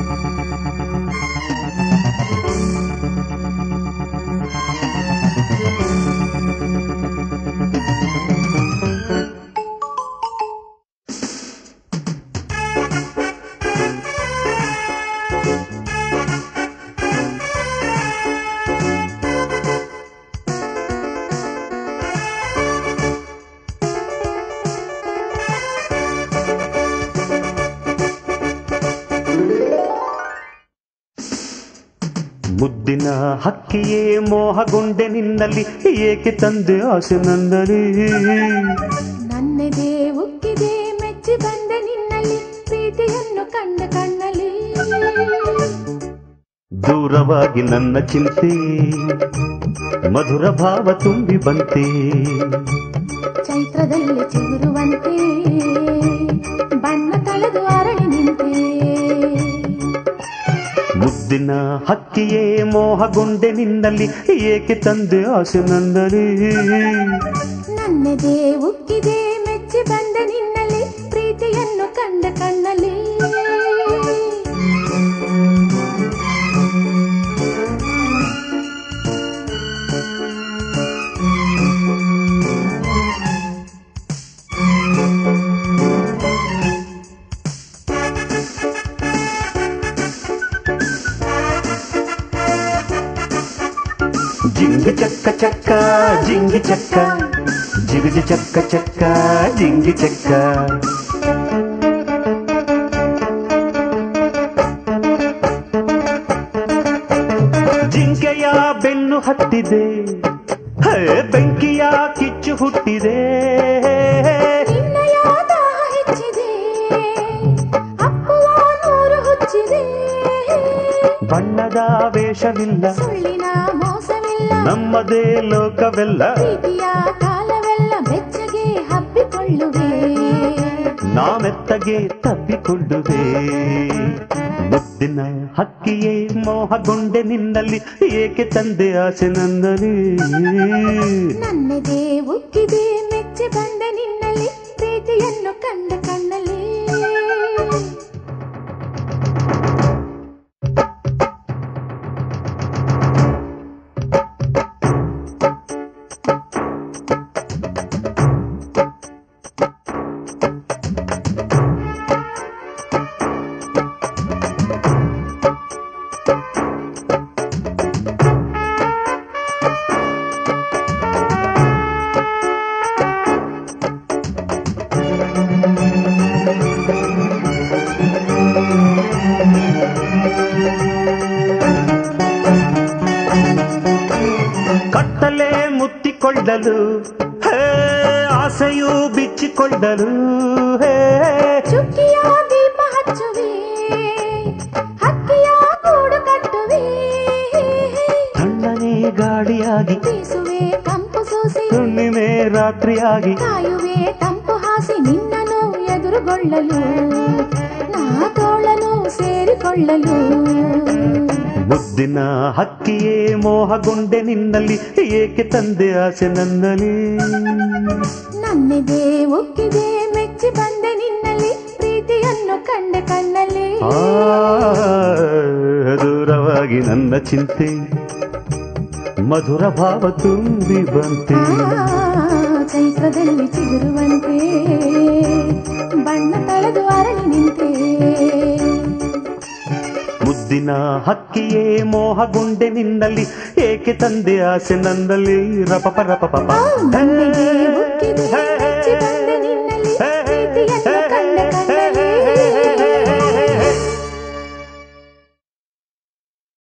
ಮುದ್ದಿನ ಹಕ್ಕಿಯೇ ಮೋಹಗೊಂಡೆ ನಿನ್ನಲ್ಲಿ ಏಕೆ ತಂದೆ ಆಸೆ ನನ್ನಲ್ಲಿ ನನ್ನೆದೆ ಉಕ್ಕಿದೆ ಮೆಚ್ಚಿ ಬಂದೆ ನಿನ್ನಲ್ಲಿ ಪ್ರೀತಿಯನ್ನು ಕಂಡ ಕಣ್ಣಲ್ಲಿ ದೂರವಾಗಿ ನನ್ನ ಚಿಂತೆ ಮಧುರ ಭಾವ ತುಂಬಿ ಬಂತೆ ಚೈತ್ರದಲ್ಲಿ ಚಿಗುರುವಂತೆ ಬಣ್ಣ ತಳೆದು ಅರಳಿ ನಿಂತೆ ಮುದ್ದಿನ ಹಕ್ಕಿಯೇ ಮೋಹಗೊಂಡೆ ನಿನ್ನಲ್ಲಿ ಏಕೆ ತಂದೆ ಆಸೆ ನನ್ನಲ್ಲಿ ನನ್ನೆದೆ ಉಕ್ಕಿದೆ ಮೆಚ್ಚಿ ಬಂದೆ ನಿನ್ನಲ್ಲಿ ಪ್ರೀತಿಯನ್ನು ಕಂಡ ಕಣ್ಣಲ್ಲಿ జింగి చక్క చక్క జింగి చక్క జిగిజి చక్క చక్క జింగి చక్క ಜಿಂಕೆಯ ಬೆನ್ನು ಹತ್ತಿದೆ ಹೇ, ಬೆಂಕಿಯ ಕಿಚ್ಚು ಹುಟ್ಟಿದೆ ನಿನ್ನಯ ದಾಹ ಹೆಚ್ಚಿದೆ ಅಪ್ಪುವ ನೂರು ಹುಚ್ಚಿದೆ ಬಣ್ಣದ ವೇಷವಿಲ್ಲ ಸುಳ್ಳಿನ ಮೋಸವಿಲ್ಲ ನಮ್ಮದೇ ಲೋಕವೆಲ್ಲ ಪ್ರೀತಿಯ ಕಾಲವೆಲ್ಲ ಬೆಚ್ಚಗೆ ಹಬ್ಬಿಕೊಳ್ಳುವೆ ನಾಮೆತ್ತಗೆ ತಪ್ಪಿಕೊಳ್ಳುವೆ ಮುದ್ದಿನ ಹಕ್ಕಿಯೇ ಮೋಹಗೊಂಡೆ ನಿನ್ನಲ್ಲಿ ಏಕೆ ತಂದೆ ಆಸೆ ನನ್ನಲ್ಲಿ ನನ್ನೆದೆ ಉಕ್ಕಿದೆ ಮೆಚ್ಚಿ ಬಂದೆ ನಿನ್ನಲ್ಲಿ ಪ್ರೀತಿಯನ್ನು ಕಂಡ ಕಣ್ಣಲ್ಲಿ ಕತ್ತಲೆ ಮುತ್ತಿಕೊಳ್ಳಲು ಹೇ ಆಸೆಯು ಬಿಚ್ಚಿಕೊಳ್ಳಲು ಹೇ ಚುಕ್ಕಿಯ ದೀಪ ಹಚ್ಚುವೆ ಹಕ್ಕಿಯ ಗೂಡು ಕಟ್ಟುವೆ ತಣ್ಣನೆ ಗಾಳಿಯಾಗಿ ಬೀಸುವೆ ಕಂಪು ಸೂಸಿ ಹುಣ್ಣಿಮೆ ರಾತ್ರಿಯಾಗಿ ಕಾಯುವೆ ತಂಪು ಹಾಸಿ ನಿನ್ನನು ಎದುರುಗೊಳ್ಳಲು ನಾ ತೋಳನು ಸೇರಿಕೊಳ್ಳಲು ಮುದ್ದಿನ ಹಕ್ಕಿಯೇ ಮೋಹಗೊಂಡೆ ನಿನ್ನಲ್ಲಿ ಏಕೆ ತಂದೆ ಆಸೆ ನನ್ನಲ್ಲಿ ನನ್ನೆದೆ ಒಕ್ಕಿದೆ ಮೆಚ್ಚಿ ಬಂದೆ ನಿನ್ನಲ್ಲಿ ಪ್ರೀತಿಯನ್ನು ಕಂಡ ಕಣ್ಣಲ್ಲಿ ಆ ದೂರವಾಗಿ ನನ್ನ ಚಿಂತೆ ಮಧುರ ಭಾವ ತುಂಬಿ ಬಂತೆ ಆ, ಚೈತ್ರದಲ್ಲಿ ಚಿಗುರುವಂತೆ ಬಣ್ಣ ತಳೆದು ಅರಳಿ ನಿಂತೆ ಮುದ್ದಿನ ಹಕ್ಕಿಯೇ ಮೋಹಗೊಂಡೆ ನಿನ್ನಲ್ಲಿ ಏಕೆ ತಂದೆ ಆಸೆ ನನ್ನಲ್ಲಿ ರಪಪ ರಪಪ ನನ್ನೆದೆ